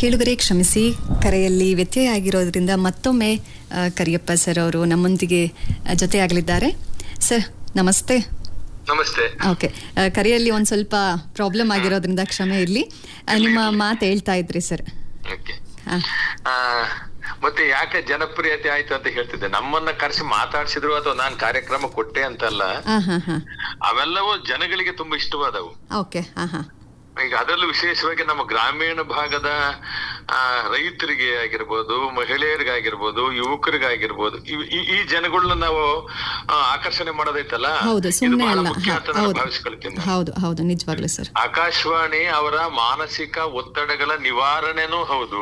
ಕೇಳುಗರೆ ಕ್ಷಮಿಸಿ ಕರೆಯಲ್ಲಿ ವ್ಯತ್ಯಯ ಆಗಿರೋದ್ರಿಂದ ಮತ್ತೊಮ್ಮೆ ಆ, ಕರಿಯಪ್ಪ ಸರ್ ಅವರು ನಮ್ಮೊಂದಿಗೆ ಆ, ಜೊತೆಯಾಗಲಿದ್ದಾರೆ ಸರ್ ನಮಸ್ತೆ ನಮಸ್ತೆ ಓಕೆ ಆ, ಕರೆಯಲ್ಲಿ ಒಂದು ಸ್ವಲ್ಪ ಪ್ರಾಬ್ಲಮ್ ಆಗಿರೋದ್ರಿಂದ ಕ್ಷಮೆ ಇರಲಿ ನಿಮ್ಮ ಮಾತು ಹೇಳ್ತಾ ಇದ್ರಿ ಸರ್ ಓಕೆ ಹಾ ಆ, ಮತ್ತೆ ಯಾಕೆ ಜನಪ್ರಿಯತೆ ಆಯ್ತು ಅಂತ ಹೇಳ್ತಿದ್ದೆ ನಮ್ಮನ್ನ ಕರೆಸಿ ಮಾತಾಡ್ಸಿದ್ರು ಅಥವಾ ನಾನ್ ಕಾರ್ಯಕ್ರಮ ಕೊಟ್ಟೆ ಅಂತಲ್ಲ ಹಾಂ ಹಾಂ ಹಾಂ ಅವೆಲ್ಲವೂ ಜನಗಳಿಗೆ ತುಂಬಾ ಇಷ್ಟವಾದವು ಓಕೆ ಹಾಂ ಹಾಂ ಈಗ ಅದರಲ್ಲೂ ವಿಶೇಷವಾಗಿ ನಮ್ಮ ಗ್ರಾಮೀಣ ಭಾಗದ ಆ, ರೈತರಿಗೆ ಆಗಿರ್ಬೋದು ಮಹಿಳೆಯರಿಗಾಗಿರ್ಬೋದು ಯುವಕರಿಗಾಗಿರ್ಬೋದು ಇವ್- ಈ- ಈ ಜನಗಳನ್ನ ನಾವು ಆ, ಆಕರ್ಷಣೆ ಮಾಡೋದೈತಲ್ಲ ಹೌದು ಇದು ಸುಮ್ಮನೆ ಬಹಳ ಅಲ್ಲ ಮುಖ್ಯ ಹಾ, ಅಂತ ನಾನು ಹೌದು ಭಾವಿಸ್ಕೊಳ್ತೀನಿ ಹೌದು ಹೌದು ನಿಜವಾಗ್ಲೂ ಸರ್ ಆಕಾಶವಾಣಿ ಅವರ ಮಾನಸಿಕ ಒತ್ತಡಗಳ ನಿವಾರಣೆನೂ ಹೌದು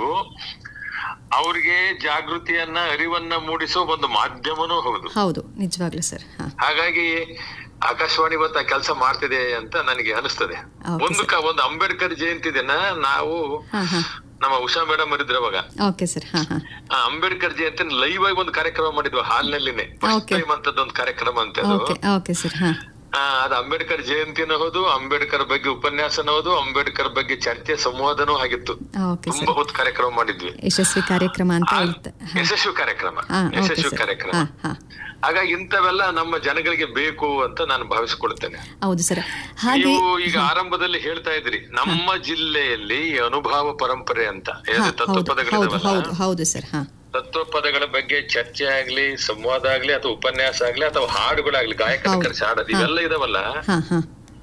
ಅವ್ರಿಗೆ ಜಾಗೃತಿಯನ್ನ ಅರಿವನ್ನ ಮೂಡಿಸೋ ಒಂದು ಮಾಧ್ಯಮನೂ ಹೌದು ಹೌದು ನಿಜವಾಗ್ಲೂ ಸರ್ ಹಾಂ ಹಾಗಾಗಿ ಆಕಾಶವಾಣಿ ಇವತ್ತು ಆ ಕೆಲಸ ಮಾಡ್ತಿದೆ ಅಂತ ನನಗೆ ಅನಿಸ್ತದೆ Okay, ಒಂದು ಕ ಒಂದು ಅಂಬೇಡ್ಕರ್ ಜಯಂತಿ ದಿನ ನಾವು ಹಾಂ ಹಾಂ ನಮ್ಮ ಉಷಾ ಮೇಡಮ್ ಇದ್ರು ಅವಾಗ ಓಕೆ ಸರ್ ಹಾಂ ಹಾಂ ಆ ಅಂಬೇಡ್ಕರ್ ಜಯಂತಿ ಲೈವ್ ಆಗಿ ಒಂದು ಕಾರ್ಯಕ್ರಮ ಮಾಡಿದ್ವಿ ಹಾಲ್ನಲ್ಲಿನೇ ಫಸ್ಟ್ Okay. ಟೈಮ್ ಅಂತದೊಂದು ಕಾರ್ಯಕ್ರಮ ಅಂತ ಅದು ಓಕೆ ಓಕೆ ಸರ್ ಹಾಂ ಆ, ಅದು ಅಂಬೇಡ್ಕರ್ ಜಯಂತಿನೂ ಹೌದು ಅಂಬೇಡ್ಕರ್ ಬಗ್ಗೆ ಉಪನ್ಯಾಸನೂ ಹೌದು ಅಂಬೇಡ್ಕರ್ ಬಗ್ಗೆ ಚರ್ಚೆ ಸಂವಾದನೂ ಆಗಿತ್ತು ಓಕೆ ಸರ್ ತುಂಬಾ ಹೊತ್ತು ಕಾರ್ಯಕ್ರಮ ಮಾಡಿದ್ವಿ ಯಶಸ್ವಿ ಕಾರ್ಯಕ್ರಮ ಅಂತ ಹೇಳ್ತಾ ಹಾಂ ಯಶಸ್ವಿ ಕಾರ್ಯಕ್ರಮ ಹಾಂ ಓಕೆ ಯಶಸ್ವಿ ಸರ್ ಕಾರ್ಯಕ್ರಮ ಹಾಂ ಹಾಂ ಹಾಗಾಗಿ ಇಂಥವೆಲ್ಲ ನಮ್ಮ ಜನಗಳಿಗೆ ಬೇಕು ಅಂತ ನಾನು ಭಾವಿಸಿಕೊಳ್ತೇನೆ ಹೌದು ಸರ್ ಹಾಗೆ ನೀವು ಈಗ ಆರಂಭದಲ್ಲಿ ಹೇಳ್ತಾ ಇದ್ರಿ ನಮ್ಮ ಜಿಲ್ಲೆಯಲ್ಲಿ ಈ ಅನುಭವ ಪರಂಪರೆ ಅಂತ ಹಾ, ಏನು ಹೌದು ಹೌದು ತತ್ವಪದಗಳಿದಾವಲ್ಲ ಹೌದು ಹೌದು ಸರ್ ಹಾ ತತ್ವಪದಗಳ ಬಗ್ಗೆ ಚರ್ಚೆ ಆಗ್ಲಿ ಸಂವಾದ ಆಗ್ಲಿ ಅಥವಾ ಉಪನ್ಯಾಸ ಆಗ್ಲಿ ಅಥವಾ ಹಾಡುಗಳಾಗ್ಲಿ ಗಾಯಕರ ಹೌದು. ಕರೆಸಿ ಹಾಡೋದು ಇವೆಲ್ಲ ಇದಾವಲ್ಲ ಹಾ ಹಾ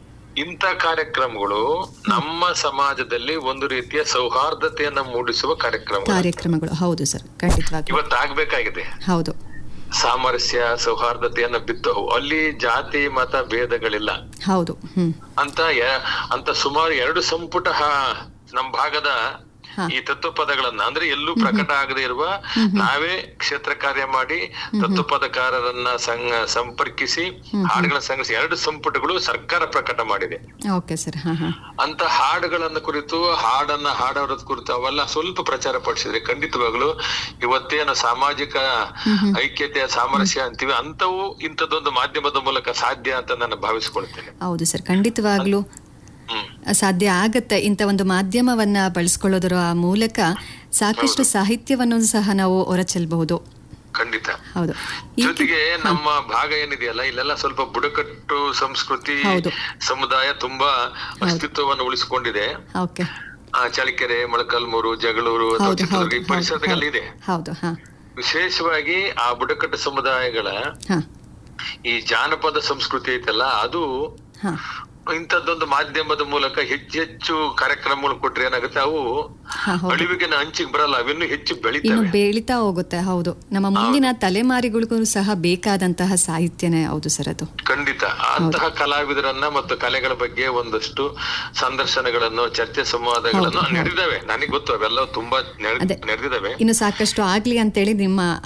ಇಂಥ ಕಾರ್ಯಕ್ರಮಗಳು ನಮ್ಮ ಸಮಾಜದಲ್ಲಿ ಒಂದು ರೀತಿಯ ಸೌಹಾರ್ದತೆಯನ್ನ ಮೂಡಿಸುವ ಕಾರ್ಯಕ್ರಮ ಕಾರ್ಯಕ್ರಮಗಳು ಹೌದು ಸರ್ ಖಂಡಿತವಾಗ್ಲೂ ಇವತ್ತು ಆಗ್ಬೇಕಾಗಿದೆ ಹೌದು ಸಾಮರಸ್ಯ ಸೌಹಾರ್ದತೆಯನ್ನ ಬಿತ್ತು ಅಲ್ಲಿ ಜಾತಿ ಮತ ಭೇದಗಳಿಲ್ಲ ಹೌದು ಹ್ಮ್ ಅಂತ ಯ- ಅಂತ ಸುಮಾರು ಎರಡು ಸಂಪುಟ ಹ- ನಮ್ ಭಾಗದ ಹಾ. ಈ ತತ್ವಪದಗಳನ್ನ ಅಂದ್ರೆ ಎಲ್ಲೂ ಪ್ರಕಟ ಆಗದೆ ಇರುವ ನಾವೇ ಕ್ಷೇತ್ರ ಕಾರ್ಯ ಮಾಡಿ ತತ್ವಪದಕಾರರನ್ನ ಸಂಗ ಸಂಪರ್ಕಿಸಿ ಹಾಡುಗಳ ಸಂಗ್ರಹಿಸಿ ಎರಡು ಸಂಪುಟಗಳು ಸರ್ಕಾರ ಪ್ರಕಟ ಮಾಡಿದೆ ಓಕೆ ಸರ್ ಹಾ ಹಾ ಅಂತ ಹಾಡುಗಳನ್ನ ಕುರಿತು ಹಾಡನ್ನ ಹಾಡೋರ ಕುರಿತು ಅವೆಲ್ಲ ಸ್ವಲ್ಪ ಪ್ರಚಾರ ಪಡಿಸಿದ್ರೆ ಖಂಡಿತವಾಗ್ಲು ಇವತ್ತೇನು ಸಾಮಾಜಿಕ ಐಕ್ಯತೆ ಸಾಮರಸ್ಯ ಅಂತೀವಿ ಅಂತವು ಇಂಥದ್ದೊಂದು ಮಾಧ್ಯಮದ ಮೂಲಕ ಸಾಧ್ಯ ಅಂತ ನಾನು ಭಾವಿಸ್ಕೊಳ್ತೇನೆ ಹೌದು ಸರ್ ಖಂಡಿತವಾಗ್ಲೂ ಹ್ಮ್ ಸಾಧ್ಯ ಆಗತ್ತೆ ಇಂಥ ಒಂದು ಮಾಧ್ಯಮವನ್ನ ಬಳಸ್ಕೊಳ್ಳೋದರ ಮೂಲಕ ಸಾಕಷ್ಟು ಸಾಹಿತ್ಯವನ್ನು ಸಹ ನಾವು ಹೊರಚೆಲ್ಲಬಹುದು ಖಂಡಿತ ಹೌದು ಈ ಜೊತೆಗೆ ನಮ್ಮ ಭಾಗ ಏನಿದೆಯಲ್ಲ ಇಲ್ಲೆಲ್ಲ ಸ್ವಲ್ಪ ಬುಡಕಟ್ಟು ಸಂಸ್ಕೃತಿ ಹೌದು. ಸಮುದಾಯ ತುಂಬಾ ಅಸ್ತಿತ್ವವನ್ನು ಉಳಿಸಿಕೊಂಡಿದೆ ಓಕೆ ಆ, ಚಳ್ಳಕೆರೆ ಮೊಳಕಾಲ್ಮೂರು ಜಗಳೂರು ಅಥವಾ ಹೌದು ಚಿತ್ರದುರ್ಗ ಹೌದು ಈ ಪರಿಸರದಲ್ಲಿ ಇದೆ ಹೌದು ಹಾ ವಿಶೇಷವಾಗಿ ಆ ಬುಡಕಟ್ಟು ಸಮುದಾಯಗಳ ಹಾ ಈ ಜಾನಪದ ಸಂಸ್ಕೃತಿ ಐತಲ್ಲ ಅದು ಹಾ ಇಂಥದ್ದೊಂದು ಮಾಧ್ಯಮದ ಮೂಲಕ ಹೆಚ್ಚು ಹೆಚ್ಚು ಕಾರ್ಯಕ್ರಮಗಳು ಕೊಟ್ರೆ ಏನಾಗುತ್ತೆ ಅವು ಹಾ ಹೌದು ಅಳಿವಿಗೆ ಅಂಚಿಗೆ ಬರಲ್ಲ ಅವಿನ್ನೂ ಹೆಚ್ಚು ಇನ್ನು ಬೆಳಿತವೆ ಬೆಳೀತಾ ಹೋಗುತ್ತೆ ಹೌದು ನಮ್ಮ ಮುಂದಿನ ತಲೆಮಾರಿಗಳಿಗೂ ಸಹ ಬೇಕಾದಂತಹ ಸಾಹಿತ್ಯನೇ ಹೌದು ಸರ್ ಅದು ಖಂಡಿತ ಅಂತಹ ಕಲಾವಿದರನ್ನ ಮತ್ತು ಕಲೆಗಳ ಬಗ್ಗೆ ಒಂದಷ್ಟು ಸಂದರ್ಶನಗಳನ್ನು ಚರ್ಚೆ ಸಂವಾದಗಳನ್ನು ನಡೆದಿದ್ದಾವೆ ನನಗೆ ಗೊತ್ತು ಅವೆಲ್ಲ ತುಂಬಾ ಅದೇ. ನಡೆದಿದ್ದಾವೆ ಇನ್ನು ಸಾಕಷ್ಟು ಆಗ್ಲಿ ಅಂತೇಳಿ ನಿಮ್ಮ